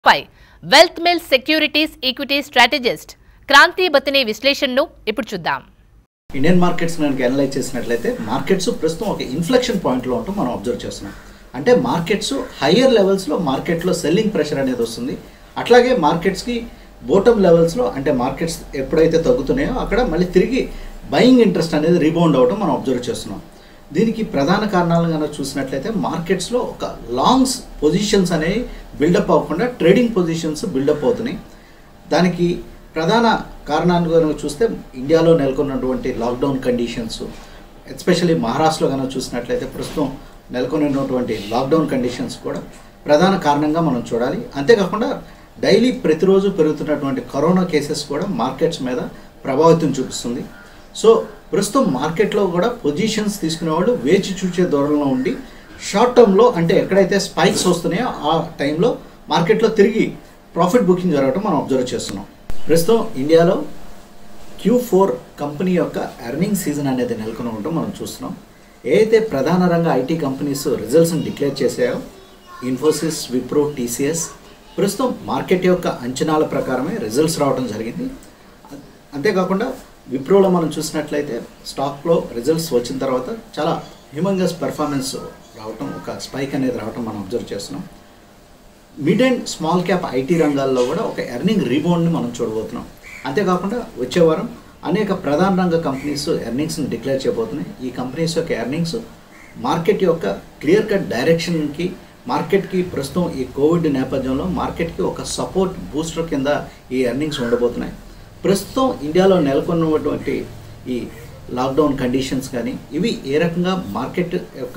పై wealth mill securities equity strategist Kranthi Bathini విశ్లేషణను ఇప్పుడు చూద్దాం ఇండియన్ మార్కెట్స్ కనుక అనలైజ్ చేసినట్లయితే మార్కెట్స్ ప్రస్తుతం ఒక ఇన్ఫ్లెక్షన్ పాయింట్లో ఉంటూ మనం అబ్జర్వ్ చేస్తున్నాం అంటే మార్కెట్స్ హయ్యర్ లెవెల్స్లో మార్కెట్లో సెల్లింగ్ ప్రెషర్ అనేది వస్తుంది అట్లాగే మార్కెట్స్కి బోటమ్ లెవెల్స్లో అంటే మార్కెట్స్ ఎప్పుడైతే తగ్గుతున్నాయో అక్కడ మళ్ళీ తిరిగి బయింగ్ ఇంట్రెస్ట్ అనేది రీబౌండ్ అవ్వడం మనం అబ్జర్వ్ చేస్తున్నాం దీనికి ప్రధాన కారణాలు కనుక చూసినట్లయితే మార్కెట్స్లో ఒక లాంగ్స్ పొజిషన్స్ అనేవి బిల్డప్ అవ్వకుండా ట్రేడింగ్ పొజిషన్స్ బిల్డప్ అవుతున్నాయి దానికి ప్రధాన కారణాన్ని కనుక చూస్తే ఇండియాలో నెలకొన్నటువంటి లాక్డౌన్ కండిషన్స్ ఎస్పెషల్లీ మహారాష్ట్రలో కనుక చూసినట్లయితే ప్రస్తుతం నెలకొన్నటువంటి లాక్డౌన్ కండిషన్స్ కూడా ప్రధాన కారణంగా మనం చూడాలి అంతేకాకుండా డైలీ ప్రతిరోజు పెరుగుతున్నటువంటి కరోనా కేసెస్ కూడా మార్కెట్స్ మీద ప్రభావితం చూపిస్తుంది సో ప్రస్తుతం మార్కెట్లో కూడా పొజిషన్స్ తీసుకునే వాళ్ళు వేచి చూసే ధోరణిలో ఉండి షార్ట్ టర్మ్లో అంటే ఎక్కడైతే స్పైక్స్ వస్తున్నాయో ఆ టైంలో మార్కెట్లో తిరిగి ప్రాఫిట్ బుకింగ్ జరగడం మనం అబ్జర్వ్ చేస్తున్నాం ప్రస్తుతం ఇండియాలో క్యూ ఫోర్ కంపెనీ యొక్క ఎర్నింగ్ సీజన్ అనేది నెలకొని ఉండటం మనం చూస్తున్నాం ఏదైతే ప్రధాన రంగ ఐటీ కంపెనీస్ రిజల్ట్స్ని డిక్లేర్ చేశాయో ఇన్ఫోసిస్ విప్రో టీసీఎస్ ప్రస్తుతం మార్కెట్ యొక్క అంచనాల ప్రకారమే రిజల్ట్స్ రావడం జరిగింది అంతేకాకుండా విప్రోలో మనం చూసినట్లయితే స్టాక్లో రిజల్ట్స్ వచ్చిన తర్వాత చాలా హ్యూమంగస్ పెర్ఫార్మెన్స్ రావటం ఒక స్పైక్ అనేది రావటం మనం అబ్జర్వ్ చేస్తున్నాం mid and small cap IT రంగాల్లో కూడా ఒక ఎర్నింగ్ రీబౌండ్ని మనం చూడబోతున్నాం అంతేకాకుండా వచ్చే వారం అనేక ప్రధాన రంగ కంపెనీస్ ఎర్నింగ్స్ని డిక్లేర్ చేయబోతున్నాయి ఈ కంపెనీస్ యొక్క ఎర్నింగ్స్ మార్కెట్ యొక్క క్లియర్ కట్ డైరెక్షన్కి మార్కెట్కి ప్రస్తుతం ఈ కోవిడ్ నేపథ్యంలో మార్కెట్కి ఒక సపోర్ట్ బూస్టర్ కింద ఈ ఎర్నింగ్స్ ఉండబోతున్నాయి ప్రస్తుతం ఇండియాలో నెలకొన్నటువంటి ఈ లాక్డౌన్ కండిషన్స్ కానీ ఇవి ఏ రకంగా మార్కెట్ యొక్క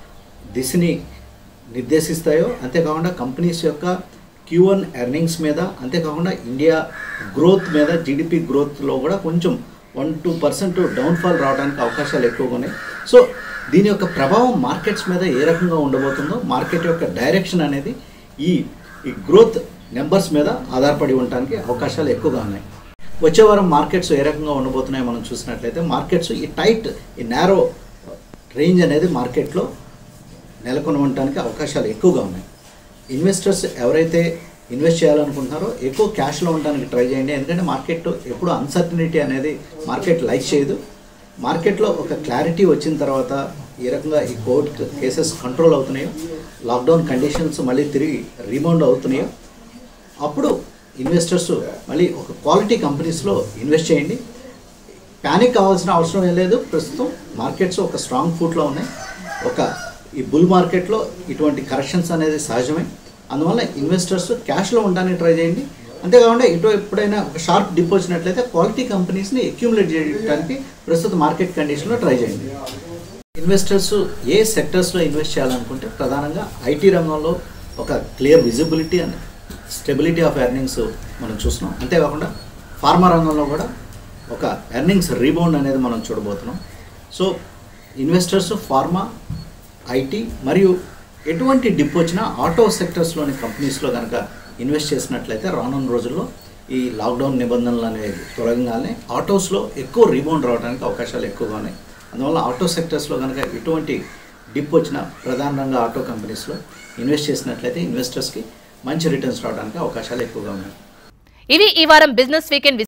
దిశని నిర్దేశిస్తాయో అంతేకాకుండా కంపెనీస్ యొక్క క్యూ వన్ ఎర్నింగ్స్ మీద అంతేకాకుండా ఇండియా గ్రోత్ మీద జీడిపి గ్రోత్లో కూడా కొంచెం వన్ టూ పర్సెంట్ డౌన్ఫాల్ రావడానికి అవకాశాలు ఎక్కువగా ఉన్నాయి సో దీని యొక్క ప్రభావం మార్కెట్స్ మీద ఏ రకంగా ఉండబోతుందో మార్కెట్ యొక్క డైరెక్షన్ అనేది ఈ ఈ గ్రోత్ నెంబర్స్ మీద ఆధారపడి ఉండడానికి అవకాశాలు ఎక్కువగా ఉన్నాయి వచ్చే వారం మార్కెట్స్ ఏ రకంగా ఉండబోతున్నాయో మనం చూసినట్లయితే మార్కెట్స్ ఈ టైట్ ఈ నేరో రేంజ్ అనేది మార్కెట్లో నెలకొని ఉండటానికి అవకాశాలు ఎక్కువగా ఉన్నాయి ఇన్వెస్టర్స్ ఎవరైతే ఇన్వెస్ట్ చేయాలనుకుంటున్నారో ఎక్కువ క్యాష్లో ఉండడానికి ట్రై చేయండి ఎందుకంటే మార్కెట్ ఎప్పుడు అన్సర్టనిటీ అనేది మార్కెట్ లైక్ చేయదు మార్కెట్లో ఒక క్లారిటీ వచ్చిన తర్వాత ఏ రకంగా ఈ కోవిడ్ కేసెస్ కంట్రోల్ అవుతున్నాయో లాక్డౌన్ కండిషన్స్ మళ్ళీ తిరిగి రీబౌండ్ అవుతున్నాయో అప్పుడు ఇన్వెస్టర్స్ మళ్ళీ ఒక క్వాలిటీ కంపెనీస్లో ఇన్వెస్ట్ చేయండి ప్యానిక్ కావాల్సిన అవసరం ఏం లేదు ప్రస్తుతం మార్కెట్స్ ఒక స్ట్రాంగ్ ఫుట్లో ఉన్నాయి ఒక ఈ బుల్ మార్కెట్లో ఇటువంటి కరెక్షన్స్ అనేది సహజమే అందువల్ల ఇన్వెస్టర్స్ క్యాష్లో ఉండడానికి ట్రై చేయండి అంతేకాకుండా ఇటు ఎప్పుడైనా ఒక షార్ప్ డిప్ వచ్చినట్లయితే క్వాలిటీ కంపెనీస్ని అక్యూములేట్ చేయడానికి ప్రస్తుత మార్కెట్ కండిషన్లో ట్రై చేయండి ఇన్వెస్టర్స్ ఏ సెక్టర్స్లో ఇన్వెస్ట్ చేయాలనుకుంటే ప్రధానంగా ఐటీ రంగంలో ఒక clear visibility and stability of earnings మనం చూస్తున్నాం అంతేకాకుండా ఫార్మా రంగంలో కూడా ఒక ఎర్నింగ్స్ రీబౌండ్ అనేది మనం చూడబోతున్నాం సో ఇన్వెస్టర్స్ ఫార్మా ఐటీ మరియు ఎటువంటి డిప్ వచ్చినా ఆటో సెక్టర్స్లోని కంపెనీస్లో కనుక ఇన్వెస్ట్ చేసినట్లయితే రానున్న రోజుల్లో ఈ లాక్డౌన్ నిబంధనలు అనేవి తొలగగానే ఆటోస్లో ఎక్కువ రీబౌండ్ రావడానికి అవకాశాలు ఎక్కువగా ఉన్నాయి అందువల్ల ఆటో సెక్టర్స్లో కనుక ఎటువంటి డిప్ వచ్చిన ప్రధాన రంగ ఆటో కంపెనీస్లో ఇన్వెస్ట్ చేసినట్లయితే ఇన్వెస్టర్స్కి మంచి రిటర్న్స్ రావడానికి అవకాశాలు ఎక్కువగా ఉన్నాయి ఇవి ఈ వారం బిజినెస్ వీకెండ్